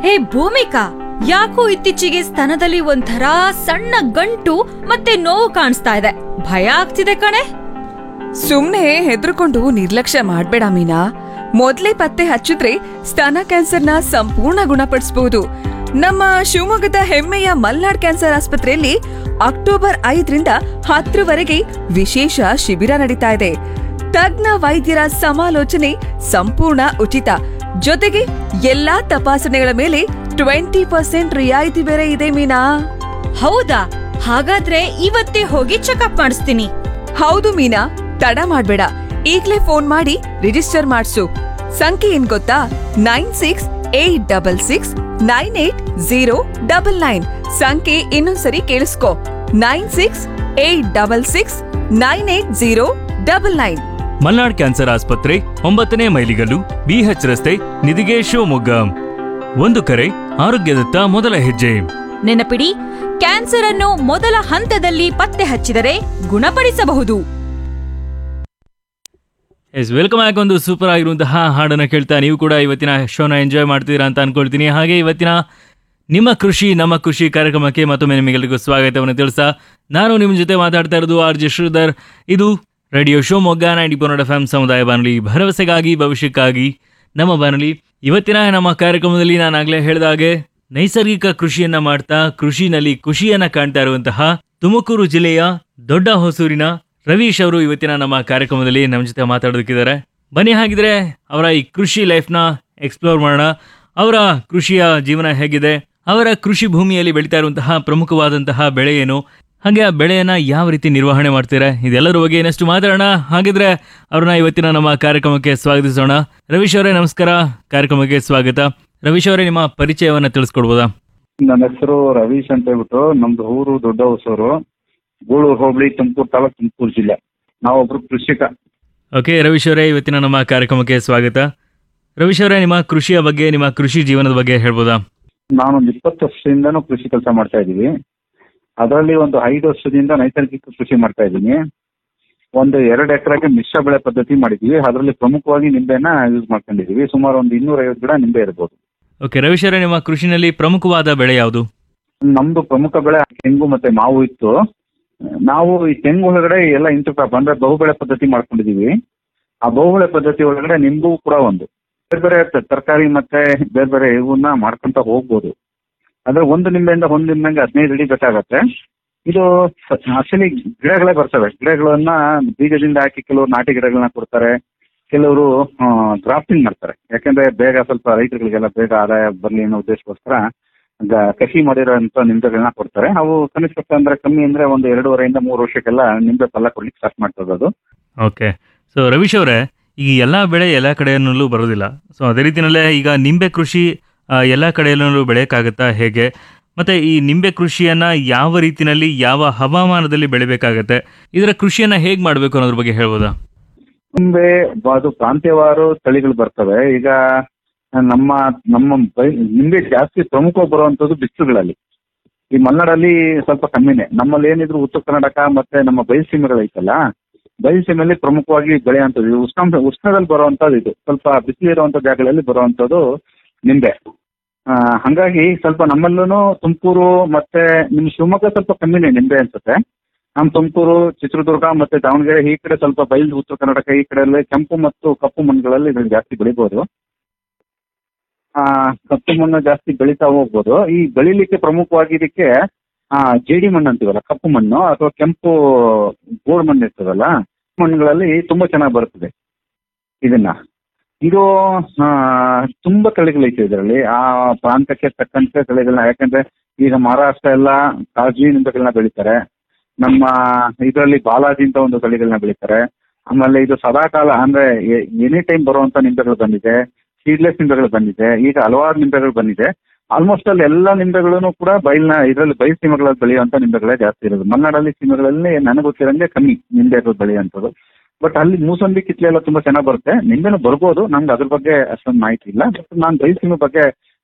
ಹೇ ಭೂಮಿಕಾ ಯಾಕೋ ಇತ್ತೀಚೆಗೆ ಸ್ತನದಲ್ಲಿ ಒಂಥರ ಸಣ್ಣ ಗಂಟು ಮತ್ತೆ ನೋವು ಕಾಣಿಸ್ತಾ ಇದೆ ಭಯ ಆಗ್ತಿದೆ ಕಣೆ ಸುಮ್ನೆ ಹೆದರ್ಕೊಂಡು ನಿರ್ಲಕ್ಷ್ಯ ಮಾಡ್ಬೇಡ ಮೀನಾ ಮೊದ್ಲೇ ಪತ್ತೆ ಹಚ್ಚಿದ್ರೆ ಸ್ತನ ಕ್ಯಾನ್ಸರ್ನ ಸಂಪೂರ್ಣ ಗುಣಪಡಿಸಬಹುದು ನಮ್ಮ ಶಿವಮೊಗ್ಗದ ಹೆಮ್ಮೆಯ ಮಲ್ನಾಡ್ ಕ್ಯಾನ್ಸರ್ ಆಸ್ಪತ್ರೆಯಲ್ಲಿ ಅಕ್ಟೋಬರ್ ಐದರಿಂದ ಹತ್ತರವರೆಗೆ ವಿಶೇಷ ಶಿಬಿರ ನಡೀತಾ ಇದೆ ತಜ್ಞ ವೈದ್ಯರ ಸಮಾಲೋಚನೆ ಸಂಪೂರ್ಣ ಉಚಿತ ಜೊತೆಗೆ ಎಲ್ಲಾ ತಪಾಸಣೆಗಳ ಮೇಲೆ ಟ್ವೆಂಟಿ ಪರ್ಸೆಂಟ್ ರಿಯಾಯಿತಿ ಬೇರೆ ಇದೆ ಮೀನಾ ಹೌದಾ ಹಾಗಾದ್ರೆ ಇವತ್ತೇ ಹೋಗಿ ಚೆಕಪ್ ಮಾಡಿಸ್ತೀನಿ ಹೌದು ಮೀನಾ ತಡ ಮಾಡ್ಬೇಡ ಈಗ್ಲೇ ಫೋನ್ ಮಾಡಿ ರಿಜಿಸ್ಟರ್ ಮಾಡ್ಸು ಸಂಖ್ಯೆ ಏನ್ ಗೊತ್ತಾ nine six eight double six nine eight zero double nine ಸಂಖ್ಯೆ ಇನ್ನೊಂದ್ಸರಿ ಕೇಳಿಸ್ಕೊ nine six eight double six nine eight zero double nine Malnad cancer ಆಸ್ಪತ್ರೆ ಒಂಬತ್ತನೇ ಮೈಲಿಗಲ್ಲು ಬಿಎಚ್ ರಸ್ತೆ ನಿಧಿಗೆ ಶಿವಮೊಗ್ಗ ಒಂದು ಕರೆ ಆರೋಗ್ಯದತ್ತ ಮೊದಲ ಹೆಜ್ಜೆ ನೆನಪಿಡಿ ಕ್ಯಾನ್ಸರ್ ಅನ್ನು ಮೊದಲ ಹಂತದಲ್ಲಿ ಪತ್ತೆ ಹಚ್ಚಿದರೆ ಗುಣಪಡಿಸಬಹುದು ಎಸ್ ವೆಲ್ಕಮ್ ಬ್ಯಾಕ್ ಒಂದು ಸೂಪರ್ ಆಗಿರುವಂತಹ ಹಾಡನ್ನು ಕೇಳ್ತಾ ನೀವು ಕೂಡ ಇವತ್ತಿನ ಶೋನ ಎಂಜಾಯ್ ಮಾಡ್ತೀರಾ ಅಂತ ಅನ್ಕೊಳ್ತೀನಿ ಹಾಗೆ ಇವತ್ತಿನ ನಿಮ್ಮ ಕೃಷಿ ನಮ್ಮ ಕೃಷಿ ಕಾರ್ಯಕ್ರಮಕ್ಕೆ ಮತ್ತೊಮ್ಮೆ ನಿಮಗೆಲ್ಲರಿಗೂ ಸ್ವಾಗತವನ್ನು ತಿಳಿಸ್ತಾ ನಾನು ನಿಮ್ಮ ಜೊತೆ ಮಾತಾಡ್ತಾ ಇರೋದು ಆರ್ ಜೆ ಶ್ರೀಧರ್ ಇದು radio Shivamogga ninety point F M ಸಮುದಾಯ ಬಾನುಲಿ ಭರವಸೆಗಾಗಿ ಭವಿಷ್ಯಕ್ಕಾಗಿ ನಮ್ಮ ಬಾನುಲಿ ಇವತ್ತಿನ ನಮ್ಮ ಕಾರ್ಯಕ್ರಮದಲ್ಲಿ ನಾನು ಆಗ್ಲೇ ಹೇಳಿದ ಹಾಗೆ ನೈಸರ್ಗಿಕ ಕೃಷಿಯನ್ನ ಮಾಡ್ತಾ ಕೃಷಿನಲ್ಲಿ ಖುಷಿಯನ್ನ ಕಾಣ್ತಾ ಇರುವಂತಹ ತುಮಕೂರು ಜಿಲ್ಲೆಯ ದೊಡ್ಡ ಹೊಸೂರಿನ ರವೀಶ್ ಅವರು ಇವತ್ತಿನ ನಮ್ಮ ಕಾರ್ಯಕ್ರಮದಲ್ಲಿ ನಮ್ಮ ಜೊತೆ ಮಾತಾಡೋದಕ್ಕಿದ್ದಾರೆ ಬನ್ನಿ ಹಾಗಿದ್ರೆ ಅವರ ಈ ಕೃಷಿ ಲೈಫ್ನ ಎಕ್ಸ್ಪ್ಲೋರ್ ಮಾಡೋಣ ಅವರ ಕೃಷಿಯ ಜೀವನ ಹೇಗಿದೆ ಅವರ ಕೃಷಿ ಭೂಮಿಯಲ್ಲಿ ಬೆಳೀತಾ ಇರುವಂತಹ ಪ್ರಮುಖವಾದಂತಹ ಬೆಳೆ ಏನು ಹಾಗೆ ಆ ಬೆಳೆಯನ್ನ ಯಾವ ರೀತಿ ನಿರ್ವಹಣೆ ಮಾಡ್ತೀರಾ ಇದೆಲ್ಲರ ಬಗ್ಗೆ ಇನ್ನಷ್ಟು ಮಾತಾಡೋಣ ಹಾಗಿದ್ರೆ ಅವ್ರನ್ನ ಇವತ್ತಿನ ನಮ್ಮ ಕಾರ್ಯಕ್ರಮಕ್ಕೆ ಸ್ವಾಗತಿಸೋಣ ರವೀಶ್ ಅವರೇ ನಮಸ್ಕಾರ ಕಾರ್ಯಕ್ರಮಕ್ಕೆ ಸ್ವಾಗತ ರವೀಶ್ ಅವರೇ ನಿಮ್ಮ ಪರಿಚಯವನ್ನ ತಿಳಿಸ್ಕೊಡ್ಬೋದಾ ನನ್ನ ಹೆಸರು ರವೀಶ್ ಅಂತ ಹೇಳ್ಬಿಟ್ಟು ನಮ್ದು ಊರು ದೊಡ್ಡ ಹೊಸೂರು ಗೂಳೂರು ಹೋಬಳಿ ತುಮಕೂರು ತಾಲೂಕು ತುಮಕೂರು ಜಿಲ್ಲೆ ನಾವೊಬ್ರು ಕೃಷಿಕ ಓಕೆ ರವೀಶ್ ಅವರೇ ಇವತ್ತಿನ ನಮ್ಮ ಕಾರ್ಯಕ್ರಮಕ್ಕೆ ಸ್ವಾಗತ ರವೀಶ್ ಅವರೇ ನಿಮ್ಮ ಕೃಷಿಯ ಬಗ್ಗೆ ನಿಮ್ಮ ಕೃಷಿ ಜೀವನದ ಬಗ್ಗೆ ಹೇಳ್ಬೋದಾ ನಾನೊಂದು ಇಪ್ಪತ್ತು ವರ್ಷದಿಂದನೂ ಕೃಷಿ ಕೆಲಸ ಮಾಡ್ತಾ ಇದ್ದೀವಿ ಅದರಲ್ಲಿ ಒಂದು ಐದು ವರ್ಷದಿಂದ ನೈಸರ್ಗಿಕ ಕೃಷಿ ಮಾಡ್ತಾ ಇದ್ದೀನಿ ಒಂದು ಎರಡು ಎಕರೆಗೆ ಮಿಶ್ರ ಬೆಳೆ ಪದ್ಧತಿ ಮಾಡಿದ್ದೀವಿ ಅದರಲ್ಲಿ ಪ್ರಮುಖವಾಗಿ ನಿಂಬೆನ ಯೂಸ್ ಮಾಡ್ಕೊಂಡಿದ್ದೀವಿ ಸುಮಾರು ಒಂದು ಇನ್ನೂರೈವತ್ತು ಗಿಡ ನಿಂಬೆ ಇರ್ಬೋದು ಓಕೆ ರವೀಶ್ ಅವರೇ ನಿಮ್ಮ ಕೃಷಿನಲ್ಲಿ ಪ್ರಮುಖವಾದ ಬೆಳೆ ಯಾವುದು ನಮ್ದು ಪ್ರಮುಖ ಬೆಳೆ ತೆಂಗು ಮತ್ತೆ ಮಾವು ಇತ್ತು ನಾವು ಈ ತೆಂಗು ಒಳಗಡೆ ಎಲ್ಲ ಇಂಟರ್ ಕ್ರಾಪ್ ಅಂದ್ರೆ ಬಹುಬೆಳೆ ಪದ್ಧತಿ ಮಾಡ್ಕೊಂಡಿದೀವಿ ಆ ಬಹುಬೆಳೆ ಪದ್ಧತಿ ಒಳಗಡೆ ನಿಂಬು ಕೂಡ ಒಂದು ಬೇರೆ ಬೇರೆ ತರಕಾರಿ ಮತ್ತೆ ಬೇರೆ ಬೇರೆ ಇವನ್ನ ಮಾಡ್ಕೊಂತ ಹೋಗ್ಬೋದು ಅಂದ್ರೆ ಒಂದು ನಿಂಬೆಯಿಂದ ಒಂದು ನಿಂಬೆಗೆ ಹದಿನೈದು ಅಡಿ ಬೇಕಾಗತ್ತೆ ಇದು ಆಕ್ಚುಲಿ ಗಿಡಗಳೇ ಬರ್ತವೆ ಗಿಡಗಳನ್ನ ಬೀಜದಿಂದ ಹಾಕಿ ಕೆಲವರು ನಾಟಿ ಗಿಡಗಳನ್ನ ಕೊಡ್ತಾರೆ ಕೆಲವರು ಗ್ರಾಫ್ಟಿಂಗ್ ಮಾಡ್ತಾರೆ ಯಾಕಂದ್ರೆ ಬೇಗ ಸ್ವಲ್ಪ ರೈತರುಗಳಿಗೆಲ್ಲ ಬೇಗ ಆದಾಯ ಬರಲಿ ಅನ್ನೋ ಉದ್ದೇಶಕ್ಕೋಸ್ಕರ ಗ- ಕಸಿ ಮಾಡಿರೋಂಥ ನಿಂಬೆಗಳನ್ನ ಕೊಡ್ತಾರೆ ಅವು ಕನಿಷ್ಠ ಪಕ್ಷ ಅಂದ್ರೆ ಕಮ್ಮಿ ಅಂದ್ರೆ ಒಂದು ಎರಡೂವರೆಯಿಂದ ಮೂರು ವರ್ಷಕ್ಕೆಲ್ಲ ನಿಂಬೆ ಫಲ ಕೊಡ್ಲಿಕ್ಕೆ ಸ್ಟಾರ್ಟ್ ಮಾಡ್ತದೆ ಅದು ಓಕೆ ಸೊ ರವೀಶ್ ಅವರೇ ಈಗ ಎಲ್ಲ ಬೆಳೆ ಎಲ್ಲ ಕಡೆಯಲ್ಲೂ ಬರೋದಿಲ್ಲ ಸೊ ಅದೇ ರೀತಿಯಲ್ಲೇ ಈಗ ನಿಂಬೆ ಕೃಷಿ ಆ, ಎಲ್ಲ ಕಡೆಯಲ್ಲೂ ಬೆಳೆಯೋಕ್ಕಾಗತ್ತಾ ಹೇಗೆ ಮತ್ತೆ ಈ ನಿಂಬೆ ಕೃಷಿಯನ್ನ ಯಾವ ರೀತಿನಲ್ಲಿ ಯಾವ ಹವಾಮಾನದಲ್ಲಿ ಬೆಳಿಬೇಕಾಗತ್ತೆ ಇದರ ಕೃಷಿಯನ್ನ ಹೇಗೆ ಮಾಡಬೇಕು ಅನ್ನೋದ್ರ ಬಗ್ಗೆ ಹೇಳ್ಬೋದಾ ನಿಂಬೆ ಅದು ಪ್ರಾಂತ್ಯವಾರು ತಳಿಗಳು ಬರ್ತವೆ ಈಗ ನಮ್ಮ ನಮ್ಮ ಬೈ- ನಿಂಬೆ ಜಾಸ್ತಿ ಪ್ರಮುಖವಾಗಿ ಬರುವಂತದ್ದು ಬಿಸಿಲುಗಳಲ್ಲಿ ಈ ಮಲೆನಾಡಲ್ಲಿ ಸ್ವಲ್ಪ ಕಮ್ಮಿನೇ ನಮ್ಮಲ್ಲಿ ಏನಿದ್ರು ಉತ್ತರ ಕರ್ನಾಟಕ ಮತ್ತೆ ನಮ್ಮ ಬಯಲುಸೀಮೆಗಳೈತಲ್ಲ ಬಯಲುಸೀಮೆಯಲ್ಲಿ ಪ್ರಮುಖವಾಗಿ ಬೆಳೆಯುವಂಥದ್ದು ಇದು ಉಷ್ಣಾಂಶ ಉಷ್ಣದಲ್ಲಿ ಬರುವಂಥದ್ದು ಇದು ಸ್ವಲ್ಪ ಬಿಸಿಲಿರುವಂಥ ಜಾಗಗಳಲ್ಲಿ ಬರುವಂಥದ್ದು ನಿಂಬೆ ಆ, ಹಂಗಾಗಿ ಸ್ವಲ್ಪ ನಮ್ಮಲ್ಲೂ ತುಮಕೂರು ಮತ್ತೆ ನಿಮ್ಮ ಶಿವಮೊಗ್ಗ ಸ್ವಲ್ಪ ಕಮ್ಮಿನೇ ನಿಂಬೆ ಅನ್ಸುತ್ತೆ ನಮ್ಮ ತುಮಕೂರು ಚಿತ್ರದುರ್ಗ ಮತ್ತೆ ದಾವಣಗೆರೆ ಈ ಕಡೆ ಸ್ವಲ್ಪ ಬಯಲು ಉತ್ತರ ಕರ್ನಾಟಕ ಈ ಕಡೆ ಎಲ್ಲ ಕೆಂಪು ಮತ್ತು ಕಪ್ಪು ಮಣ್ಣುಗಳಲ್ಲಿ ಇದನ್ನ ಜಾಸ್ತಿ ಬೆಳಿಬೋದು ಆ, ಕಪ್ಪು ಮಣ್ಣು ಜಾಸ್ತಿ ಬೆಳೀತಾ ಹೋಗ್ಬೋದು ಈ ಬೆಳಿಲಿಕ್ಕೆ ಪ್ರಮುಖವಾಗಿ ಇದಕ್ಕೆ ಆ, ಜೇಡಿ ಮಣ್ಣು ಅಂತೀವಲ್ಲ ಕಪ್ಪು ಮಣ್ಣು ಅಥವಾ ಕೆಂಪು ಗೋಡ್ ಮಣ್ಣು ಇರ್ತದಲ್ಲ ಮಣ್ಣುಗಳಲ್ಲಿ ತುಂಬಾ ಚೆನ್ನಾಗಿ ಬರ್ತದೆ ಇದನ್ನ ಇದು ಆ, ತುಂಬಾ ತಳಿಗಳೈತೆ ಇದರಲ್ಲಿ ಆ ಪ್ರಾಂತಕ್ಕೆ ತಕ್ಕಂತೆ ತಳಿಗಳನ್ನ ಯಾಕಂದ್ರೆ ಈಗ ಮಹಾರಾಷ್ಟ್ರ ಎಲ್ಲ ಕಾಜಿ ನಿಂಬೆಗಳನ್ನ ಬೆಳಿತಾರೆ ನಮ್ಮ ಇದರಲ್ಲಿ ಬಾಲಾಜಿ ಅಂತ ಒಂದು ತಳಿಗಳನ್ನ ಬೆಳಿತಾರೆ ಆಮೇಲೆ ಇದು ಸದಾಕಾಲ ಅಂದ್ರೆ ಎನಿ ಟೈಮ್ ಬರುವಂತ ನಿಂಬೆಗಳು ಬಂದಿದೆ ಸೀಡ್ಲೆಸ್ ನಿಂಬೆಗಳು ಬಂದಿದೆ ಈಗ ಹಲವಾರು ನಿಂಬೆಗಳು ಬಂದಿದೆ ಆಲ್ಮೋಸ್ಟ್ ಅಲ್ಲಿ ಎಲ್ಲ ನಿಂಬೆಗಳನ್ನು ಕೂಡ ಬಯಲ್ನ ಇದರಲ್ಲಿ ಬಯಲು ಸೀಮೆಗಳಲ್ಲಿ ಬೆಳೆಯುವಂತ ನಿಂಬೆಗಳೇ ಜಾಸ್ತಿ ಇರೋದು ಮಲೆನಾಡಲ್ಲಿ ಸೀಮೆಗಳಲ್ಲಿ ನನಗೆ ಗೊತ್ತಿರಂಗೆ ಕಮ್ಮಿ ನಿಂಬೆಗಳು ಬೆಳೆಯುವಂಥದ್ದು ಬಟ್ ಅಲ್ಲಿ ಮೂಸಂಬಿ ಕಿತ್ಲೆ ಎಲ್ಲ ತುಂಬಾ ಚೆನ್ನಾಗಿ ಬರುತ್ತೆ ನಿಂಬೆನೂ ಬರ್ಬೋದು ನಂಗೆ ಅದ್ರ ಬಗ್ಗೆ ಅಷ್ಟೊಂದು ಮಾಹಿತಿ ಇಲ್ಲ ಬಟ್ ನಾನು ಬಯಲು ಸೀಮೆ ಬಗ್ಗೆ